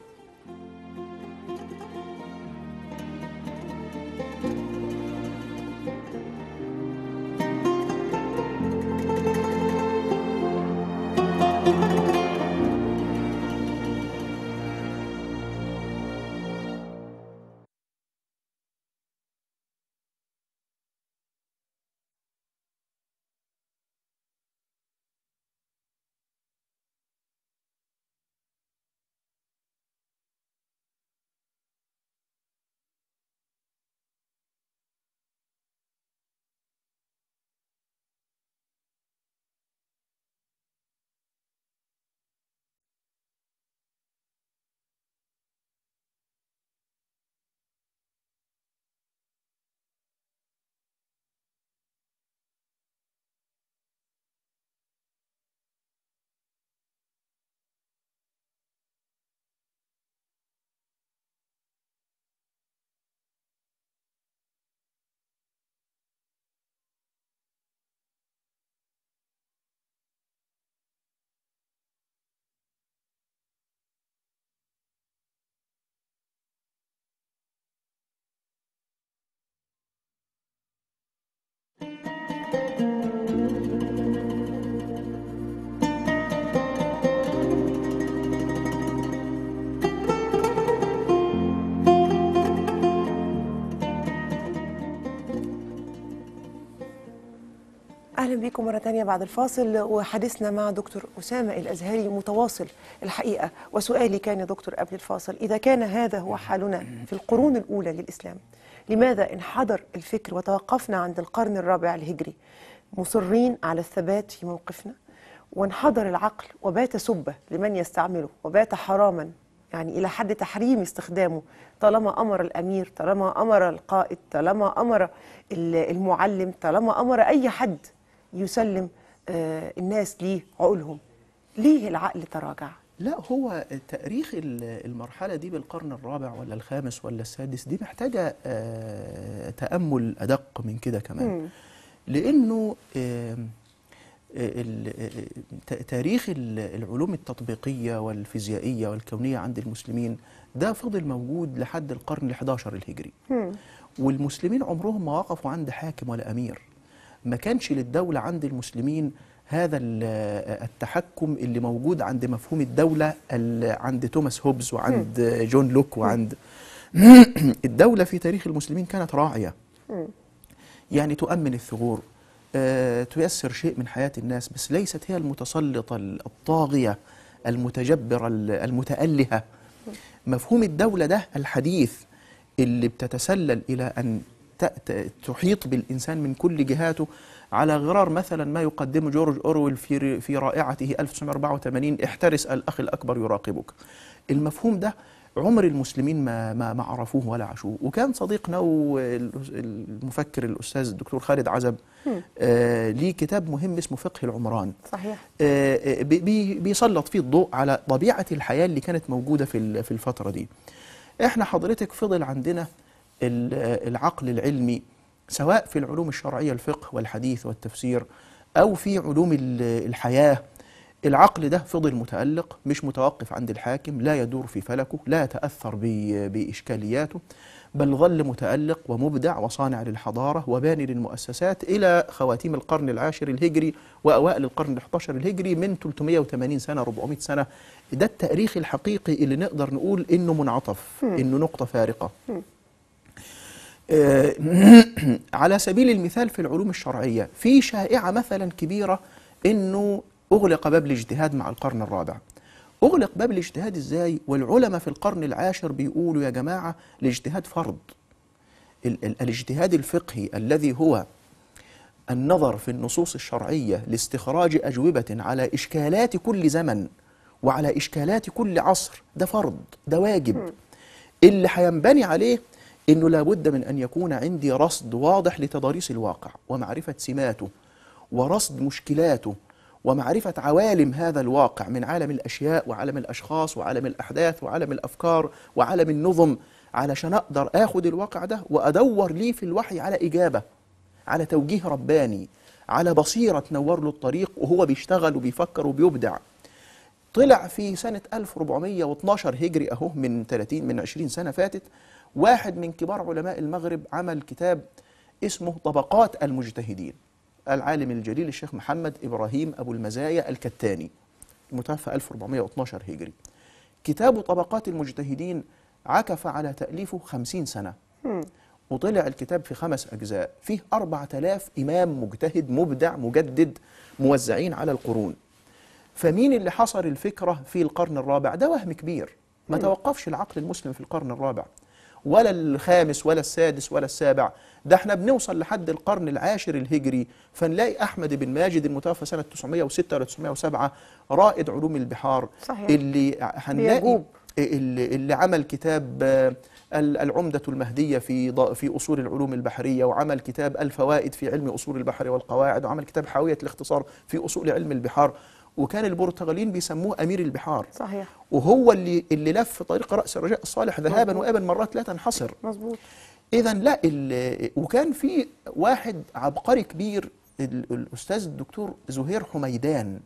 اهلا بكم مره تانية بعد الفاصل وحديثنا مع دكتور اسامه الازهري متواصل الحقيقه وسؤالي كان يا دكتور قبل الفاصل اذا كان هذا هو حالنا في القرون الاولى للاسلام لماذا انحدر الفكر وتوقفنا عند القرن الرابع الهجري مصرين على الثبات في موقفنا وانحدر العقل وبات سبه لمن يستعمله وبات حراما يعني الى حد تحريم استخدامه طالما امر الامير طالما امر القائد طالما امر ال- المعلم طالما امر اي حد يسلم آه، الناس ليه عقولهم ليه العقل تراجع لا هو تاريخ ال- المرحلة دي بالقرن الرابع ولا الخامس ولا السادس دي محتاجة آه، تأمل أدق من كده كمان لأنه آم، ال- ت- تاريخ ال- العلوم التطبيقية والفيزيائية والكونية عند المسلمين ده فضل موجود لحد القرن ال11 الهجري والمسلمين عمرهم ما وقفوا عند حاكم ولا أمير ما كانش للدولة عند المسلمين هذا ال- التحكم اللي موجود عند مفهوم الدولة ال- عند توماس هوبز وعند جون لوك وعند الدولة في تاريخ المسلمين كانت راعية يعني تؤمن الثغور آه، تيسر شيء من حياة الناس بس ليست هي المتسلطة الطاغية المتجبرة المتألهة مفهوم الدولة ده الحديث اللي بتتسلل إلى أن ت- ت- تحيط بالإنسان من كل جهاته على غرار مثلا ما يقدمه جورج أورويل في في رائعته 1984 احترس الأخ الأكبر يراقبك المفهوم ده عمر المسلمين ما ما ما عرفوه ولا عاشوه وكان صديقنا والأس- المفكر الأستاذ الدكتور خالد عزب آه ليه كتاب مهم اسمه فقه العمران صحيح آه، آه، بي- بي- بيسلط فيه الضوء على طبيعة الحياة اللي كانت موجودة في ال- في الفترة دي احنا حضرتك فضل عندنا ال- آه، العقل العلمي سواء في العلوم الشرعية الفقه والحديث والتفسير أو في علوم ال- الحياة العقل ده فضل متألق مش متوقف عند الحاكم لا يدور في فلكه لا يتأثر ب- بإشكالياته بل ظل متألق ومبدع وصانع للحضارة وباني للمؤسسات إلى خواتيم القرن العاشر الهجري وأوائل القرن ال11 الهجري من 380 سنة 400 سنة ده التاريخ الحقيقي اللي نقدر نقول إنه منعطف إنه نقطة فارقة آه، على سبيل المثال في العلوم الشرعية في شائعة مثلا كبيرة إنه أغلق باب الاجتهاد مع القرن الرابع أغلق باب الاجتهاد إزاي والعلماء في القرن العاشر بيقولوا يا جماعة الاجتهاد فرض ال- ال- الاجتهاد الفقهي الذي هو النظر في النصوص الشرعية لاستخراج أجوبة على إشكالات كل زمن وعلى إشكالات كل عصر ده فرض ده واجب اللي هينبني عليه انه لابد من ان يكون عندي رصد واضح لتضاريس الواقع ومعرفه سماته ورصد مشكلاته ومعرفه عوالم هذا الواقع من عالم الاشياء وعالم الاشخاص وعالم الاحداث وعالم الافكار وعالم النظم علشان اقدر اخد الواقع ده وادور ليه في الوحي على اجابه على توجيه رباني على بصيره تنور له الطريق وهو بيشتغل وبيفكر وبيبدع طلع في سنة 1412 هجري أهو من 30 من 20 سنة فاتت واحد من كبار علماء المغرب عمل كتاب اسمه طبقات المجتهدين العالم الجليل الشيخ محمد إبراهيم أبو المزايا الكتاني المتوفى 1412 هجري كتابه طبقات المجتهدين عكف على تأليفه 50 سنة وطلع الكتاب في خمس أجزاء فيه 4000 إمام مجتهد مبدع مجدد موزعين على القرون فمين اللي حصر الفكرة في القرن الرابع ده وهم كبير ما توقفش العقل المسلم في القرن الرابع ولا الخامس ولا السادس ولا السابع ده احنا بنوصل لحد القرن العاشر الهجري فنلاقي أحمد بن ماجد المتوفى سنة 906 ولا 907 رائد علوم البحار صحيح. اللي هنلاقي بيجوب. اللي, اللي عمل كتاب آه، ال- العمدة المهدية في ض- في أصول العلوم البحرية وعمل كتاب الفوائد في علم أصول البحر والقواعد وعمل كتاب حاوية الاختصار في أصول علم البحار وكان البرتغاليين بيسموه أمير البحار صحيح وهو اللي اللي لف طريق رأس الرجاء الصالح ذهابا وابا مرات لا تنحصر مظبوط اذا لا ال- وكان في واحد عبقري كبير ال- الاستاذ الدكتور زهير حميدان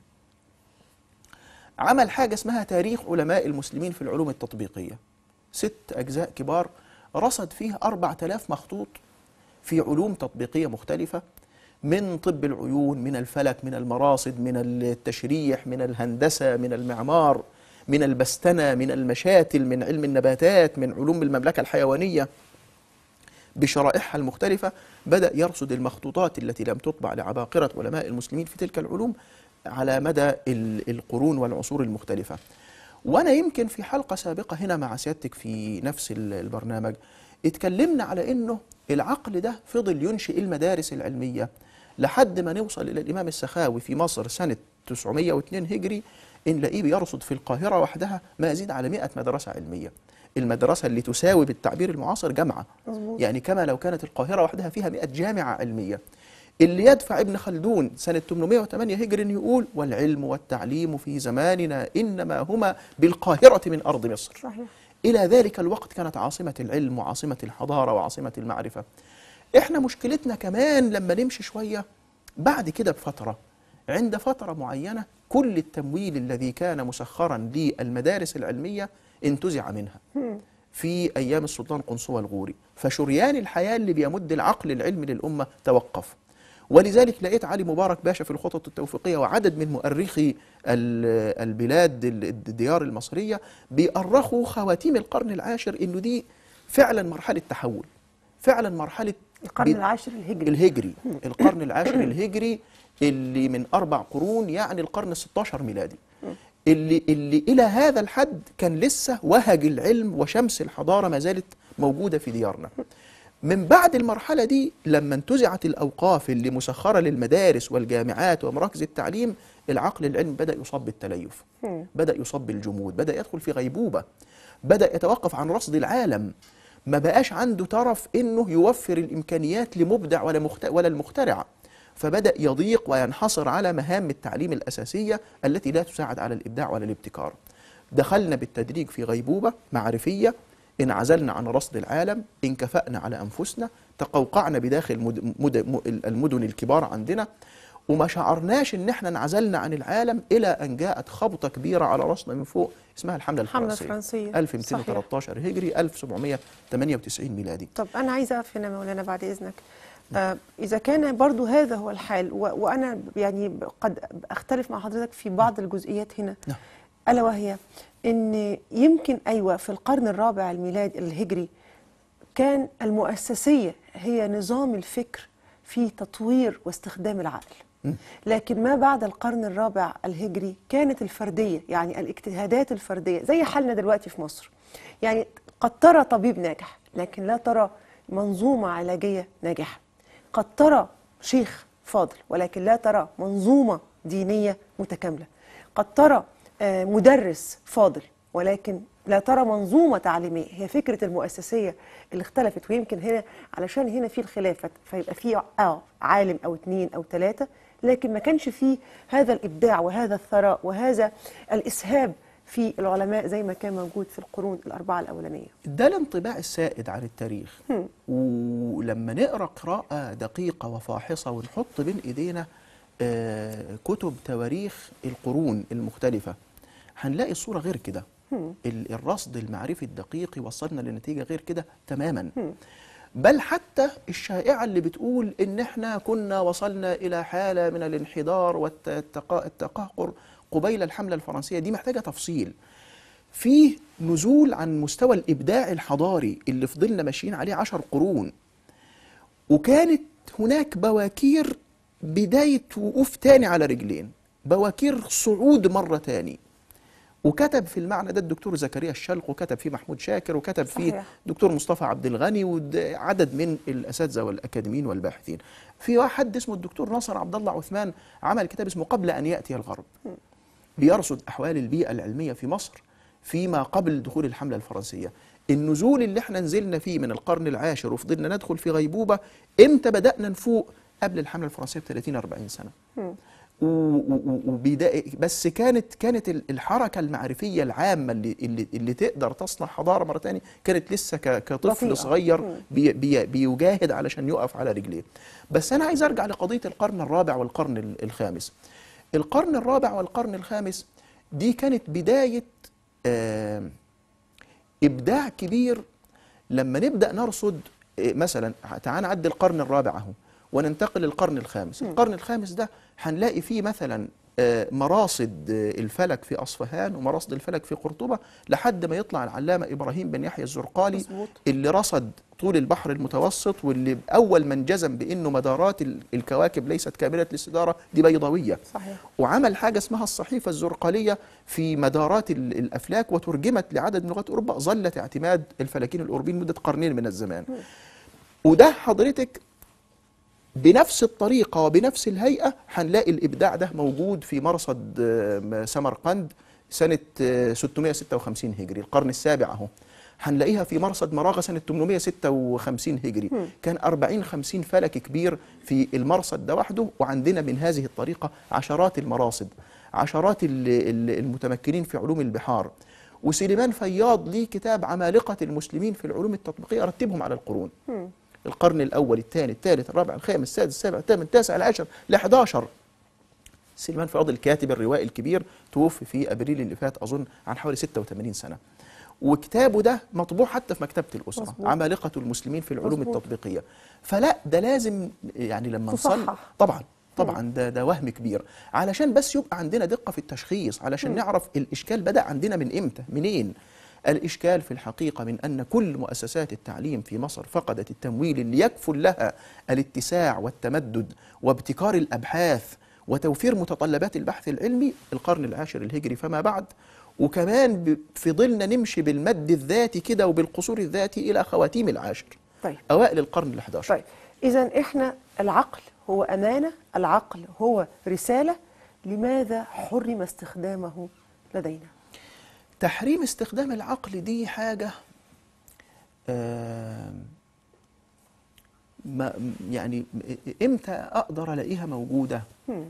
عمل حاجه اسمها تاريخ علماء المسلمين في العلوم التطبيقيه ست اجزاء كبار رصد فيه 4000 مخطوط في علوم تطبيقيه مختلفه من طب العيون من الفلك من المراصد من التشريح من الهندسه من المعمار من البستنه من المشاتل من علم النباتات من علوم المملكه الحيوانيه بشرائحها المختلفة بدأ يرصد المخطوطات التي لم تطبع لعباقرة علماء المسلمين في تلك العلوم على مدى ال- القرون والعصور المختلفة وأنا يمكن في حلقة سابقة هنا مع سيادتك في نفس ال- البرنامج اتكلمنا على أنه العقل ده فضل ينشئ المدارس العلمية لحد ما نوصل إلى الإمام السخاوي في مصر سنة 902 هجري نلاقيه بيرصد في القاهرة وحدها ما يزيد على 100 مدرسة علمية المدرسة اللي تساوي بالتعبير المعاصر جامعة مظبوط. يعني كما لو كانت القاهرة وحدها فيها 100 جامعة علمية اللي يدفع ابن خلدون سنة 808 هجري إنه يقول والعلم والتعليم في زماننا إنما هما بالقاهرة من أرض مصر صحيح إلى ذلك الوقت كانت عاصمة العلم وعاصمة الحضارة وعاصمة المعرفة إحنا مشكلتنا كمان لما نمشي شوية بعد كده بفترة عند فترة معينة كل التمويل الذي كان مسخرا للمدارس العلمية انتزع منها في أيام السلطان قنصوة الغوري فشريان الحياة اللي بيمد العقل العلمي للأمة توقف ولذلك لقيت علي مبارك باشا في الخطط التوفيقية وعدد من مؤرخي ال- البلاد ال- الديار المصرية بيؤرخوا خواتيم القرن العاشر إنه دي فعلا مرحلة تحول فعلا مرحلة القرن ب- العاشر الهجري الهجري القرن العاشر الهجري اللي من أربع قرون يعني القرن الستاشر ميلادي اللي, اللي إلى هذا الحد كان لسه وهج العلم وشمس الحضارة ما زالت موجودة في ديارنا من بعد المرحلة دي لما انتزعت الأوقاف اللي مسخرة للمدارس والجامعات ومراكز التعليم العقل العلمي بدأ يصاب بالتليف بدأ يصاب بالجمود بدأ يدخل في غيبوبة بدأ يتوقف عن رصد العالم ما بقاش عنده طرف انه يوفر الامكانيات لمبدع ولا مخت... ولا المخترع فبدا يضيق وينحصر على مهام التعليم الاساسيه التي لا تساعد على الابداع ولا الابتكار دخلنا بالتدريج في غيبوبه معرفيه انعزلنا عن رصد العالم انكفأنا على انفسنا تقوقعنا بداخل مد... مد... م- المدن الكبار عندنا وما شعرناش ان احنا انعزلنا عن العالم الى ان جاءت خبطه كبيره على راسنا من فوق اسمها الحمله الحملة الفرنسيه الفرنسية. 1213 هجري 1798 ميلادي طب أنا عايزة أقف هنا مولانا بعد إذنك آه إذا كان برضو هذا هو الحال و- وأنا يعني قد أختلف مع حضرتك في بعض الجزئيات هنا نعم. ألا وهي أن يمكن أيوة في القرن الرابع الميلاد الهجري كان المؤسسية هي نظام الفكر في تطوير واستخدام العقل لكن ما بعد القرن الرابع الهجري كانت الفردية يعني الاجتهادات الفردية زي حالنا دلوقتي في مصر يعني قد ترى طبيب ناجح لكن لا ترى منظومة علاجية ناجحة قد ترى شيخ فاضل ولكن لا ترى منظومة دينية متكاملة قد ترى آه، مدرس فاضل ولكن لا ترى منظومة تعليمية هي فكرة المؤسسية اللي اختلفت ويمكن هنا علشان هنا في الخلافة فيبقى في اه عالم أو اتنين أو ثلاثة لكن ما كانش فيه هذا الإبداع وهذا الثراء وهذا الإسهاب في العلماء زي ما كان موجود في القرون الأربعة الأولانية ده الانطباع السائد عن التاريخ ولما نقرا قراءه دقيقه وفاحصه ونحط بين ايدينا آه، كتب تواريخ القرون المختلفه هنلاقي الصوره غير كده ال- الرصد المعرفي الدقيق يوصلنا لنتيجه غير كده تماما بل حتى الشائعه اللي بتقول ان احنا كنا وصلنا الى حاله من الانحدار والتقهقر قبيل الحمله الفرنسيه دي محتاجه تفصيل فيه نزول عن مستوى الإبداع الحضاري اللي فضلنا ماشيين عليه عشر قرون وكانت هناك بواكير بداية وقوف تاني على رجلين بواكير صعود مرة تاني وكتب في المعنى ده الدكتور زكريا الشلق وكتب فيه محمود شاكر وكتب فيه صحيح. دكتور مصطفى عبد الغني وعدد من الاساتذه والاكاديميين والباحثين. في واحد اسمه الدكتور ناصر عبد الله عثمان عمل كتاب اسمه قبل ان ياتي الغرب. بيرصد احوال البيئه العلميه في مصر فيما قبل دخول الحمله الفرنسيه. النزول اللي احنا نزلنا فيه من القرن العاشر وفضلنا ندخل في غيبوبه امتى بدانا نفوق قبل الحمله الفرنسيه ب 30 40 سنه. و- و- وبدا بس كانت كانت ال- الحركه المعرفيه العامه اللي اللي, اللي تقدر تصنع حضاره مره تانية كانت لسه ك- كطفل بطيئة. صغير بي بي بيجاهد علشان يقف على رجليه بس انا عايز ارجع لقضيه القرن الرابع والقرن ال- الخامس القرن الرابع والقرن الخامس دي كانت بدايه آه ابداع كبير لما نبدا نرصد إيه، مثلا تعال نعدي القرن الرابع اهو وننتقل للقرن الخامس القرن الخامس ده هنلاقي فيه مثلا آه، مراصد آه، الفلك في اصفهان ومراصد الفلك في قرطبه لحد ما يطلع العلامه ابراهيم بن يحيى الزرقالي مظبوط. اللي رصد طول البحر المتوسط واللي اول من جزم بانه مدارات ال- الكواكب ليست كامله الاستداره دي بيضاويه صحيح. وعمل حاجه اسمها الصحيفه الزرقاليه في مدارات ال- الافلاك وترجمت لعدد من لغات اوروبا ظلت اعتماد الفلكيين الاوروبيين مده قرنين من الزمان وده حضرتك بنفس الطريقة وبنفس الهيئة هنلاقي الإبداع ده موجود في مرصد آه، سمرقند سنة آه، 656 هجري القرن السابع أهو هنلاقيها في مرصد مراغة سنة 856 هجري كان 40 50 فلك كبير في المرصد ده وحده وعندنا من هذه الطريقة عشرات المراصد عشرات ال- ال- المتمكنين في علوم البحار وسليمان فياض ليه كتاب عمالقة المسلمين في العلوم التطبيقية رتبهم على القرون القرن الأول الثاني الثالث الرابع الخامس السادس السابع الثامن التاسع العاشر ل 11 سليمان فاضل الكاتب الروائي الكبير توفي في ابريل اللي فات اظن عن حوالي 86 سنه وكتابه ده مطبوع حتى في مكتبه الاسره مظبوط. عمالقه المسلمين في العلوم مظبوط. التطبيقيه فلا ده لازم يعني لما نصلي تصحح. طبعا طبعا ده ده وهم كبير علشان بس يبقى عندنا دقه في التشخيص علشان نعرف الاشكال بدا عندنا من امتى منين الإشكال في الحقيقة من أن كل مؤسسات التعليم في مصر فقدت التمويل اللي يكفل لها الاتساع والتمدد وابتكار الأبحاث وتوفير متطلبات البحث العلمي القرن العاشر الهجري فما بعد وكمان ب- فضلنا نمشي بالمد الذاتي كده وبالقصور الذاتي إلى خواتيم العاشر طيب أوائل القرن الحداشر طيب اذا احنا العقل هو امانه العقل هو رساله لماذا حرم استخدامه لدينا تحريم استخدام العقل دي حاجة آم، ما يعني امتى اقدر الاقيها موجودة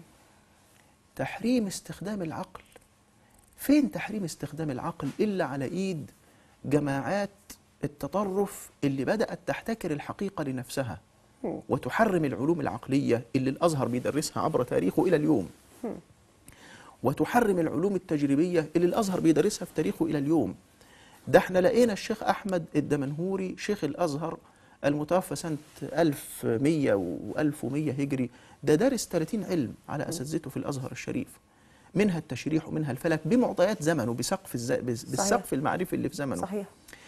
تحريم استخدام العقل فين تحريم استخدام العقل الا على ايد جماعات التطرف اللي بدأت تحتكر الحقيقة لنفسها وتحرم العلوم العقلية اللي الأزهر بيدرسها عبر تاريخه إلى اليوم وتحرم العلوم التجريبية اللي الأزهر بيدرسها في تاريخه إلى اليوم ده احنا لقينا الشيخ أحمد الدمنهوري شيخ الأزهر المتوفى سنة 1100 و 1100 هجري ده دارس 30 علم على أساتذته في الأزهر الشريف منها التشريح ومنها الفلك بمعطيات زمنه بسقف الز... بس- بالسقف المعرفي اللي في زمنه صحيح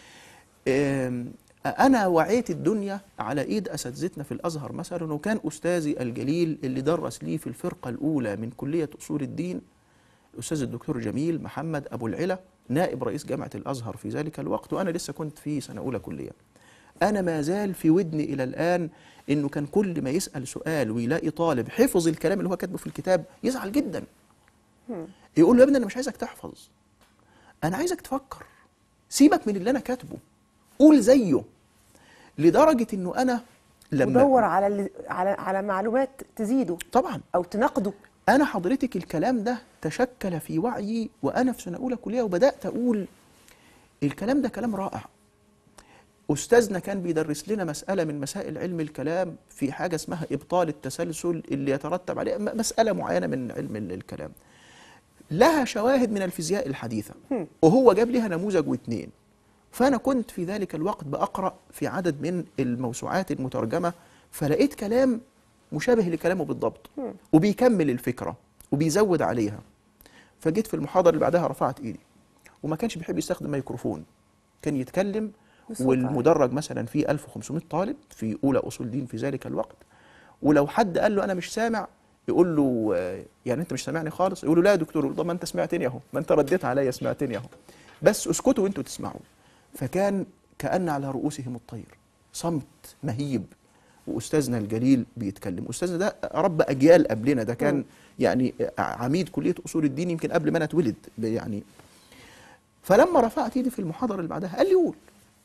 آم، أنا وعيت الدنيا على إيد أساتذتنا في الأزهر مثلا وكان أستاذي الجليل اللي درس لي في الفرقة الأولى من كلية أصول الدين الأستاذ الدكتور جميل محمد أبو العلا نائب رئيس جامعة الأزهر في ذلك الوقت وأنا لسه كنت في سنة أولى كلية أنا ما زال في ودني إلى الآن إنه كان كل ما يسأل سؤال ويلاقي طالب حفظ الكلام اللي هو كاتبه في الكتاب يزعل جدا يقول له يا ابني أنا مش عايزك تحفظ أنا عايزك تفكر سيبك من اللي أنا كاتبه قول زيه لدرجة إنه أنا لما ودور على اللي- على على معلومات تزيده طبعا او تناقضه أنا حضرتك الكلام ده تشكل في وعيي وأنا في سنة أولى كلية وبدأت أقول الكلام ده كلام رائع أستاذنا كان بيدرس لنا مسألة من مسائل علم الكلام في حاجة اسمها إبطال التسلسل اللي يترتب عليه م- مسألة معينة من علم ال- الكلام لها شواهد من الفيزياء الحديثة وهو جاب لها نموذج واثنين فأنا كنت في ذلك الوقت بأقرأ في عدد من الموسوعات المترجمة فلقيت كلام مشابه لكلامه بالضبط وبيكمل الفكرة وبيزود عليها فجيت في المحاضرة اللي بعدها رفعت إيدي وما كانش بيحب يستخدم ميكروفون كان يتكلم بصوت والمدرج مثلا فيه 1500 طالب في أولى أصول دين في ذلك الوقت ولو حد قال له أنا مش سامع يقول له آه، يعني أنت مش سامعني خالص يقول له لا يا دكتور يقول له طب ما أنت سمعتني أهو ما أنت رديت عليا سمعتني أهو بس اسكتوا وأنتوا تسمعوا فكان كأن على رؤوسهم الطير صمت مهيب واستاذنا الجليل بيتكلم استاذنا ده رب اجيال قبلنا ده كان يعني عميد كليه اصول الدين يمكن قبل ما انا اتولد يعني فلما رفعت ايدي في المحاضره اللي بعدها قال لي قول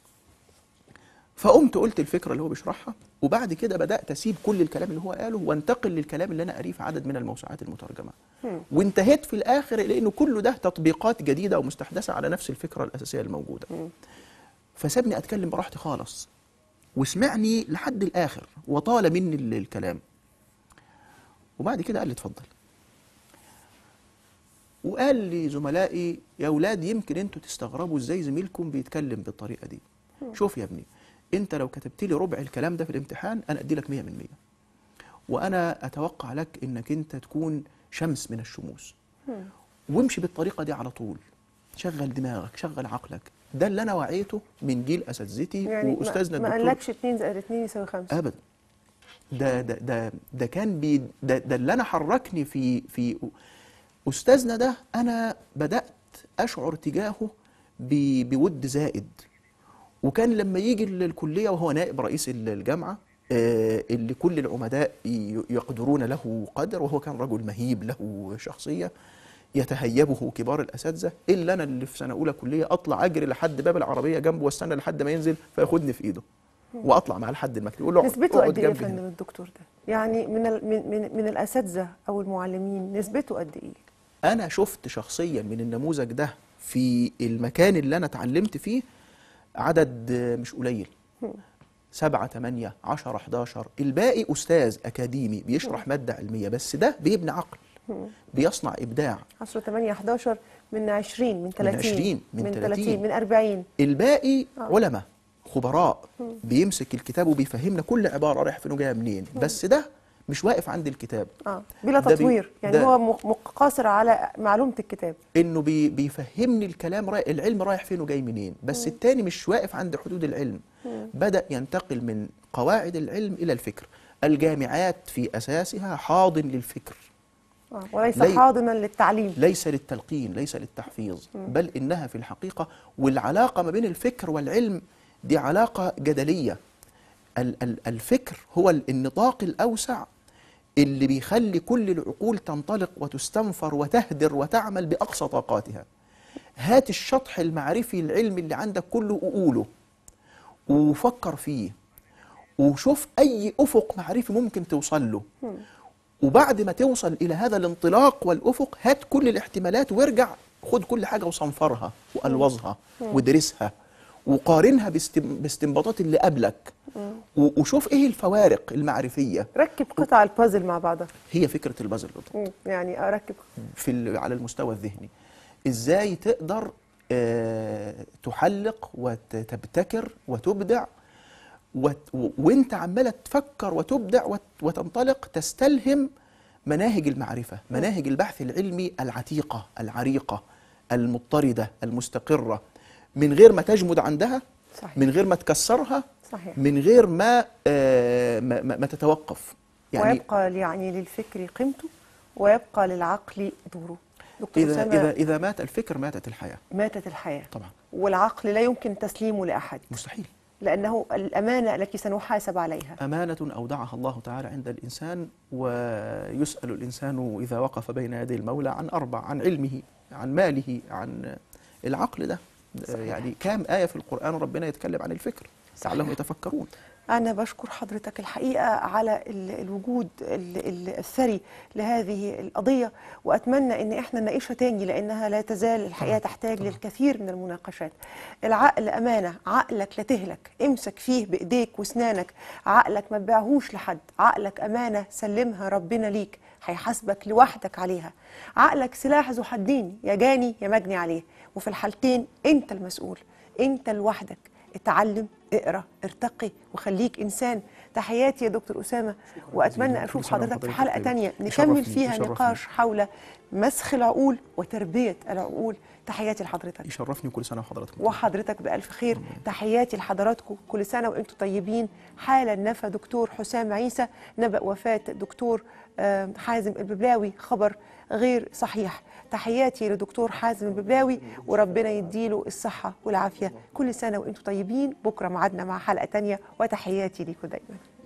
فقمت قلت الفكره اللي هو بيشرحها وبعد كده بدات اسيب كل الكلام اللي هو قاله وانتقل للكلام اللي انا قاريه في عدد من الموسوعات المترجمه وانتهيت في الاخر لانه كله ده تطبيقات جديده ومستحدثه على نفس الفكره الاساسيه الموجوده فسابني اتكلم براحتي خالص وسمعني لحد الاخر وطال مني ال- الكلام وبعد كده قال لي اتفضل وقال لي زملائي يا اولاد يمكن انتوا تستغربوا ازاي زميلكم بيتكلم بالطريقه دي شوف يا ابني انت لو كتبت لي ربع الكلام ده في الامتحان انا ادي لك 100% وانا اتوقع لك انك انت تكون شمس من الشموس وامشي بالطريقه دي على طول شغل دماغك شغل عقلك ده اللي انا وعيته من جيل اساتذتي يعني ما- واستاذنا ما الدكتور قالكش 2 زائد 2 يساوي 5 ابدا ده ده ده ده كان بي ده, ده اللي انا حركني في في استاذنا ده انا بدات اشعر تجاهه ب- بود زائد وكان لما يجي ال- الكليه وهو نائب رئيس ال- الجامعه آه، اللي كل العمداء ي- يقدرون له قدر وهو كان رجل مهيب له شخصيه يتهيبه كبار الاساتذه الا انا اللي في سنه اولى كليه اطلع اجري لحد باب العربيه جنبه واستنى لحد ما ينزل فياخدني في ايده واطلع معاه لحد المكتب يقول له اقعد- نسبته اقعد قد ايه يا جنبي هنا. فندم الدكتور ده يعني من ال- من من, من الاساتذه او المعلمين نسبته قد ايه انا شفت شخصيا من النموذج ده في المكان اللي انا اتعلمت فيه عدد آه، مش قليل سبعة تمانية عشرة 11 الباقي أستاذ أكاديمي بيشرح مادة علمية بس ده بيبني عقل بيصنع إبداع 10 8 11 من 20 من 30 20 من من 30 30 من 40 الباقي علماء خبراء بيمسك الكتاب وبيفهمنا كل عبارة رايح فين وجاية منين بس ده مش واقف عند الكتاب اه بلا ده بي- تطوير يعني ده- هو مق- مقتصر على معلومه الكتاب انه بي بيفهمني الكلام رايح العلم رايح فين وجاي منين بس التاني مش واقف عند حدود العلم بدا ينتقل من قواعد العلم الى الفكر الجامعات في اساسها حاضن للفكر آه. وليس لي- حاضنا للتعليم ليس للتلقين ليس للتحفيظ بل انها في الحقيقه والعلاقه ما بين الفكر والعلم دي علاقه جدليه ال- ال- الفكر هو ال- النطاق الاوسع اللي بيخلي كل العقول تنطلق وتستنفر وتهدر وتعمل باقصى طاقاتها هات الشطح المعرفي العلمي اللي عندك كله وقوله وفكر فيه وشوف اي افق معرفي ممكن توصل له وبعد ما توصل الى هذا الانطلاق والافق هات كل الاحتمالات وارجع خد كل حاجه وصنفرها والوظها وادرسها وقارنها باستم- باستنباطات اللي قبلك و- وشوف ايه الفوارق المعرفيه ركب قطع البازل مع بعضها هي فكره البازل مم. يعني اركب في ال- على المستوى الذهني ازاي تقدر آه، تحلق وتبتكر وتبدع وت- و- وانت عماله تفكر وتبدع وت- وتنطلق تستلهم مناهج المعرفه مناهج البحث العلمي العتيقه العريقه المضطرده المستقره من غير ما تجمد عندها صحيح. من غير ما تكسرها صحيح. من غير ما آه، ما, ما ما تتوقف يعني ويبقى يعني للفكر قيمته ويبقى للعقل دوره دكتور إذا أسامة إذا إذا مات الفكر ماتت الحياة ماتت الحياة طبعا والعقل لا يمكن تسليمه لأحد مستحيل لأنه الأمانة التي سنحاسب عليها أمانة أودعها الله تعالى عند الإنسان ويسأل الإنسان إذا وقف بين يدي المولى عن أربع عن علمه عن ماله عن العقل ده صحيح. يعني كام آية في القرآن ربنا يتكلم عن الفكر لعلهم يتفكرون أنا بشكر حضرتك الحقيقة على ال- الوجود ال- ال- الثري لهذه القضية وأتمنى أن إحنا نناقشها تاني لأنها لا تزال الحقيقة تحتاج للكثير من المناقشات العقل أمانة عقلك لا تهلك امسك فيه بإيديك واسنانك عقلك ما تبيعهوش لحد عقلك أمانة سلمها ربنا ليك هيحاسبك لوحدك عليها عقلك سلاح ذو حدين يا جاني يا مجني عليه وفي الحالتين أنت المسؤول أنت لوحدك اتعلم اقرا ارتقي وخليك انسان تحياتي يا دكتور اسامه واتمنى جزيلا. اشوف كل سنة حضرتك في وحضرتك حلقه طيب. تانية نكمل يشرفني- فيها يشرفني. نقاش حول مسخ العقول وتربيه العقول تحياتي لحضرتك يشرفني كل سنة وحضراتكم وحضرتك بألف خير تحياتي لحضراتكم كل سنة وأنتم طيبين حالا نفى دكتور حسام عيسى نبأ وفاة دكتور آه، حازم الببلاوي خبر غير صحيح تحياتي لدكتور حازم الببلاوي وربنا يديله الصحة والعافية كل سنة وأنتم طيبين بكرة معادنا مع حلقة تانية وتحياتي ليكم دايما